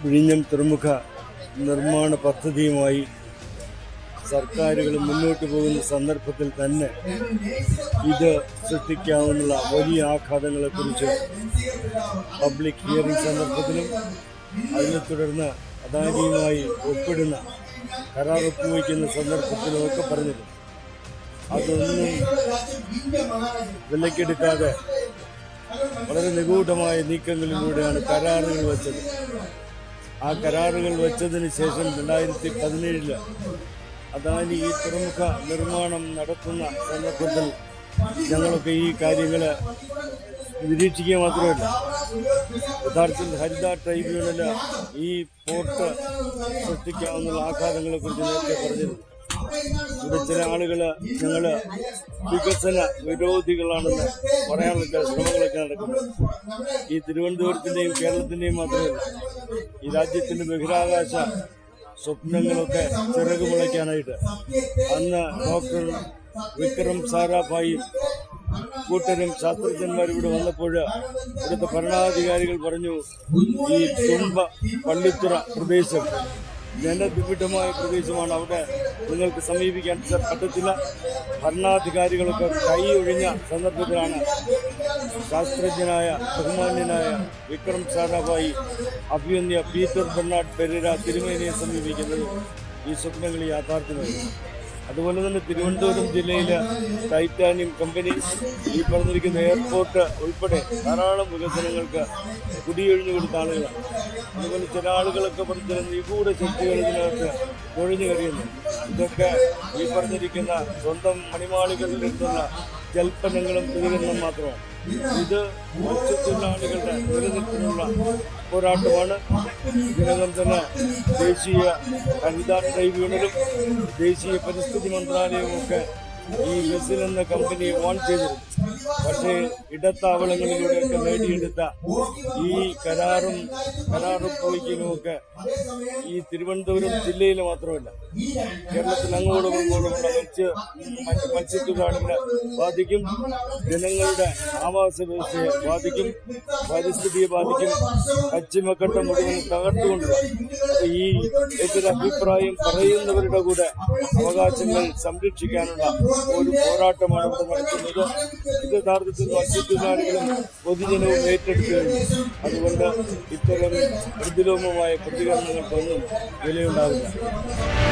വിഴിഞ്ഞം തുറമുഖ നിർമ്മാണ പദ്ധതിയുമായി സർക്കാരുകൾ മുന്നോട്ട് പോകുന്ന സന്ദർഭത്തിൽ തന്നെ ഇത് സൃഷ്ടിക്കാവുന്ന വലിയ ആഘാതങ്ങളെക്കുറിച്ച് പബ്ലിക് ഹിയറിംഗ് സന്ദർഭത്തിലും അതിനെ തുടർന്ന് അദാനിയുമായി ഒപ്പിടുന്ന കരാർ ഒപ്പുവയ്ക്കുന്ന സന്ദർഭത്തിലും ഒക്കെ പറഞ്ഞിട്ടുണ്ട് അതൊന്നും വിലക്കെടുക്കാതെ വളരെ നിഗൂഢമായ നീക്കങ്ങളിലൂടെയാണ് കരാറുകൾ വെച്ചത് ആ കരാറുകൾ വെച്ചതിന് ശേഷം രണ്ടായിരത്തി പതിനേഴില് അദാനി ഈ തുറമുഖ നിർമ്മാണം നടത്തുന്ന സന്ദർഭത്തിൽ ഞങ്ങളൊക്കെ ഈ കാര്യങ്ങൾ നിരീക്ഷിക്കുക മാത്രമല്ല യഥാർത്ഥത്തിൽ ഹരിത ട്രൈബ്യൂണല് ഈ പോർട്ട് സൃഷ്ടിക്കാവുന്ന ആഘാതങ്ങളെ കുറിച്ച് നേരത്തെ പറഞ്ഞിരുന്നു ഇവിടെ ചില ആളുകള് ഞങ്ങള് വികസന വിരോധികളാണെന്ന് പറയാനുള്ള ചില ശ്രമങ്ങളൊക്കെ നടക്കുന്നത് ഈ തിരുവനന്തപുരത്തിന്റെയും കേരളത്തിന്റെയും മാത്രമല്ല ഈ രാജ്യത്തിന്റെ ബഹിരാകാശ സ്വപ്നങ്ങളൊക്കെ ചിറക് മുളയ്ക്കാനായിട്ട് അന്ന് ഡോക്ടർ വിക്രം സാരാഭായി കൂട്ടരും ശാസ്ത്രജ്ഞന്മാരും ഇവിടെ വന്നപ്പോൾ ഇവിടുത്തെ ഭരണാധികാരികൾ പറഞ്ഞു ഈ തുമ്പ പള്ളിത്തുറ പ്രദേശം ജനനിബിഡമായ പ്രദേശമാണ് അവിടെ നിങ്ങൾക്ക് സമീപിക്കാൻ സ- പറ്റത്തില്ല ഭരണാധികാരികളൊക്കെ കൈ ഒഴിഞ്ഞ സന്ദർഭത്തിലാണ് ശാസ്ത്രജ്ഞനായ ബഹുമാന്യനായ വിക്രം സാരാഭായി അഭിയന്യ പീറ്റർ ബെർണാഡ് പെരേര തിരുമേനിയെ സമീപിക്കുന്നത് ഈ സ്വപ്നങ്ങൾ യാഥാർത്ഥ്യമായി അതുപോലെ തന്നെ തിരുവനന്തപുരം ജില്ലയിലെ ടൈറ്റാനിയം കമ്പനി ഈ പറഞ്ഞിരിക്കുന്ന എയർപോർട്ട് ഉൾപ്പെടെ ധാരാളം വികസനങ്ങൾക്ക് കുടിയൊഴിഞ്ഞു കൊടുത്ത ആളുകളാണ് അതുപോലെ ചില ആളുകളൊക്കെ പറഞ്ഞ ചില നിഗൂഢ ശക്തികൾ ഇതിനകത്ത് ഒഴിഞ്ഞു കഴിയുന്നു ഇതൊക്കെ ഈ പറഞ്ഞിരിക്കുന്ന സ്വന്തം മണിമാളികളിൽ നിന്നുള്ള ജൽപ്പനങ്ങളും പ്രതികരണം മാത്രമാണ് ഇത് മത്സ്യത്തൊഴിലാളികളുടെ നിലനിൽപ്പിനുള്ള പോരാട്ടമാണ് ഇതിനകം തന്നെ ദേശീയ ഹരിത ട്രൈബ്യൂണലും ദേശീയ പരിസ്ഥിതി മന്ത്രാലയവും ഒക്കെ ഈ വെസിൽ എന്ന കമ്പനിയെ വാൺ ചെയ്തിരുന്നു പക്ഷേ ഇടത്താവളങ്ങളിലൂടെയൊക്കെ നേടിയെടുത്ത ഈ കരാറും കരാറൊപ്പുവയ്ക്കലും ഒക്കെ ഈ തിരുവനന്തപുരം ജില്ലയിൽ മാത്രമല്ല കേരളത്തിൽ അങ്ങോട്ടും ഇങ്ങോട്ടുമുള്ള മത്സ്യ മറ്റ് മത്സ്യത്തൊഴിലാളികളെ ബാധിക്കും ജനങ്ങളുടെ ആവാസ വ്യവസ്ഥയെ ബാധിക്കും പരിസ്ഥിതിയെ ബാധിക്കും പശ്ചിമഘട്ടം മുഴുവൻ തകർത്തുകൊണ്ടുള്ള അപ്പൊ ഈ എതിരഭിപ്രായം പറയുന്നവരുടെ കൂടെ അവകാശങ്ങൾ സംരക്ഷിക്കാനുള്ള ഒരു പോരാട്ടമാണ് ഇവിടെ നടത്തുന്നത് ഇത് യഥാർത്ഥത്തിൽ മത്സ്യത്തൊഴിലാളികളും പൊതുജനവും ഏറ്റെടുത്തു കഴിഞ്ഞു അതുകൊണ്ട് ഇത്തരം പ്രതിലോമമായ പ്രതികരണങ്ങൾക്കൊന്നും വിലയുണ്ടാവില്ല